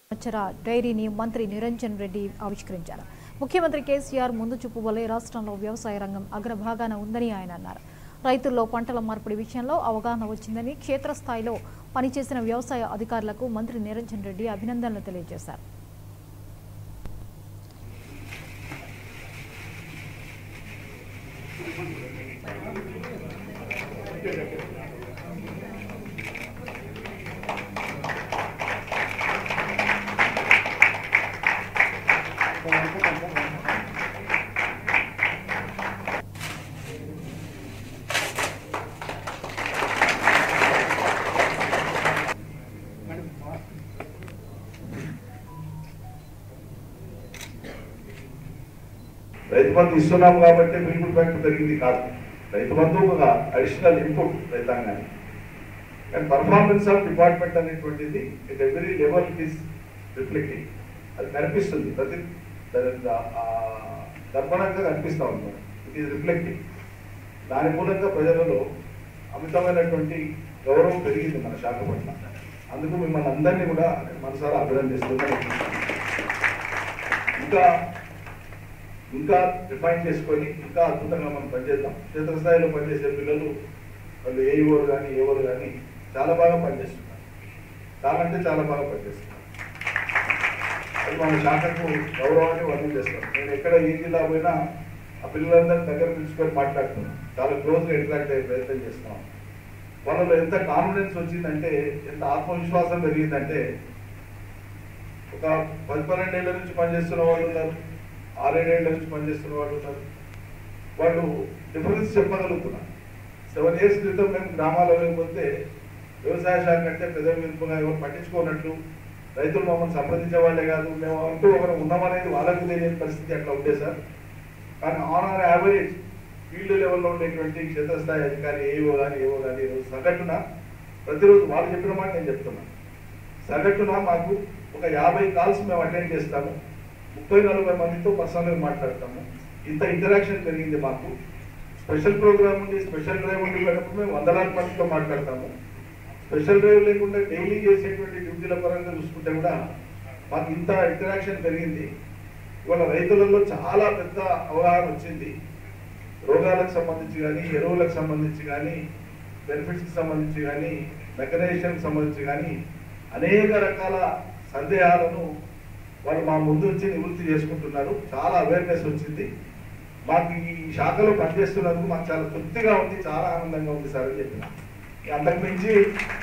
సంవత్సర డైరీని మంత్రి నిరంజన్ రెడ్డి ఆవిష్కరించారు ముఖ్యమంత్రి కేసీఆర్ ముందు చూపు వల్లే రాష్ట్రంలో వ్యవసాయ రంగం అగ్రభాగాన ఉందని ఆయన అన్నారు రైతుల్లో పంటల మార్పిడి విషయంలో అవగాహన వచ్చిందని క్షేత్రస్థాయిలో పనిచేసిన వ్యవసాయ అధికారులకు మంత్రి నిరంజన్ రెడ్డి అభినందనలు తెలియజేశారు రైతు బంధు ఇస్తున్నాం కాబట్టి మిల్క్ ఫ్యాక్టరీ పెరిగింది కాదు రైతు బంధు ఒక అడిషనల్ ఇన్పుట్ రైతాంగానికి కానీ పర్ఫార్మెన్స్ ఆఫ్ డిపార్ట్మెంట్ అనేటువంటిది it every level it is reflecting అది కనిపిస్తుంది ప్రతి దర్పణంగా కనిపిస్తా ఉంది ఇట్ ఈస్ రిఫ్లెక్టింగ్ దాని మూలంగా ప్రజలలో అమితమైనటువంటి గౌరవం పెరిగింది మన శాఖ పట్ల అందుకు మిమ్మల్ని అందరినీ కూడా మనసారా అభినందిస్తున్నాను ఇంకా ఇంకా రిఫైన్ చేసుకొని ఇంకా అద్భుతంగా మనం పనిచేద్దాం క్షేత్రస్థాయిలో పనిచేసే పిల్లలు వాళ్ళు ఏఈఓలు కానీ ఏఓలు కానీ చాలా బాగా పనిచేస్తున్నారు చాలా అంటే చాలా బాగా పనిచేస్తున్నారు అది మన శాఖకు గౌరవాన్ని వర్ణం చేస్తాం నేను ఎక్కడ ఏ జిల్లా పోయినా ఆ పిల్లలందరినీ దగ్గర పిలుచుకొని మాట్లాడుతున్నాం చాలా క్లోజ్గా ఇంటరాక్ట్ అయ్యే ప్రయత్నం చేస్తున్నాం వాళ్ళలో ఎంత కాన్ఫిడెన్స్ వచ్చిందంటే ఎంత ఆత్మవిశ్వాసం పెరిగిందంటే ఒక పది పన్నెండేళ్ల నుంచి పనిచేస్తున్న వాళ్ళు ఉన్నారు ఆరేడేళ్ల నుంచి పనిచేస్తున్న వాళ్ళు ఉన్నారు వాళ్ళు డిఫరెన్స్ చెప్పగలుగుతున్నారు సెవెన్ ఇయర్స్ క్రితం మేము గ్రామాలకు పోతే వ్యవసాయ శాఖ అంటే పెద్ద విధంగా ఎవరు పట్టించుకోనట్లు రైతులు మమ్మల్ని సంప్రదించే వాళ్ళే కాదు మేము అంటూ ఒకరు ఉన్నామనేది వాళ్ళకు తెలియని పరిస్థితి అట్లా ఉండే సార్ కానీ ఆన్ ఆన్ యావరేజ్ ఫీల్డ్ లెవెల్లో ఉండేటువంటి క్షేత్రస్థాయి అధికారి ఏవో కానీ ఏవో కానీ ఈరోజు సగటున ప్రతిరోజు వాళ్ళు చెప్పిన మాట నేను చెప్తున్నాను సగటున మాకు ఒక యాభై కాల్స్ మేము అటెండ్ చేస్తాము ముప్పై నలభై మందితో పర్సనల్గా మాట్లాడతాము ఇంత ఇంటరాక్షన్ పెరిగింది మాకు స్పెషల్ ప్రోగ్రామ్ ఉండి స్పెషల్ డ్రైవ్ ఉండి వెళ్ళినప్పుడు మేము వందలాది మందితో మాట్లాడతాము స్పెషల్ డ్రైవ్ లేకుండా డైలీ చేసేటువంటి డ్యూటీల పరంగా చూసుకుంటే కూడా మాకు ఇంత ఇంటరాక్షన్ పెరిగింది ఇవాళ రైతులలో చాలా పెద్ద అవగాహన వచ్చింది రోగాలకు సంబంధించి కానీ ఎరువులకు సంబంధించి కానీ బెనిఫిట్స్కి సంబంధించి కానీ మెకనైజేషన్కి సంబంధించి కానీ అనేక రకాల సందేహాలను వాళ్ళు మా ముందు వచ్చి నివృత్తి చేసుకుంటున్నారు చాలా అవేర్నెస్ వచ్చింది మాకు ఈ శాఖలో పనిచేస్తున్నందుకు మాకు చాలా తృప్తిగా ఉంది చాలా ఆనందంగా ఉంది సార్ అని చెప్పిన అంతకు మించి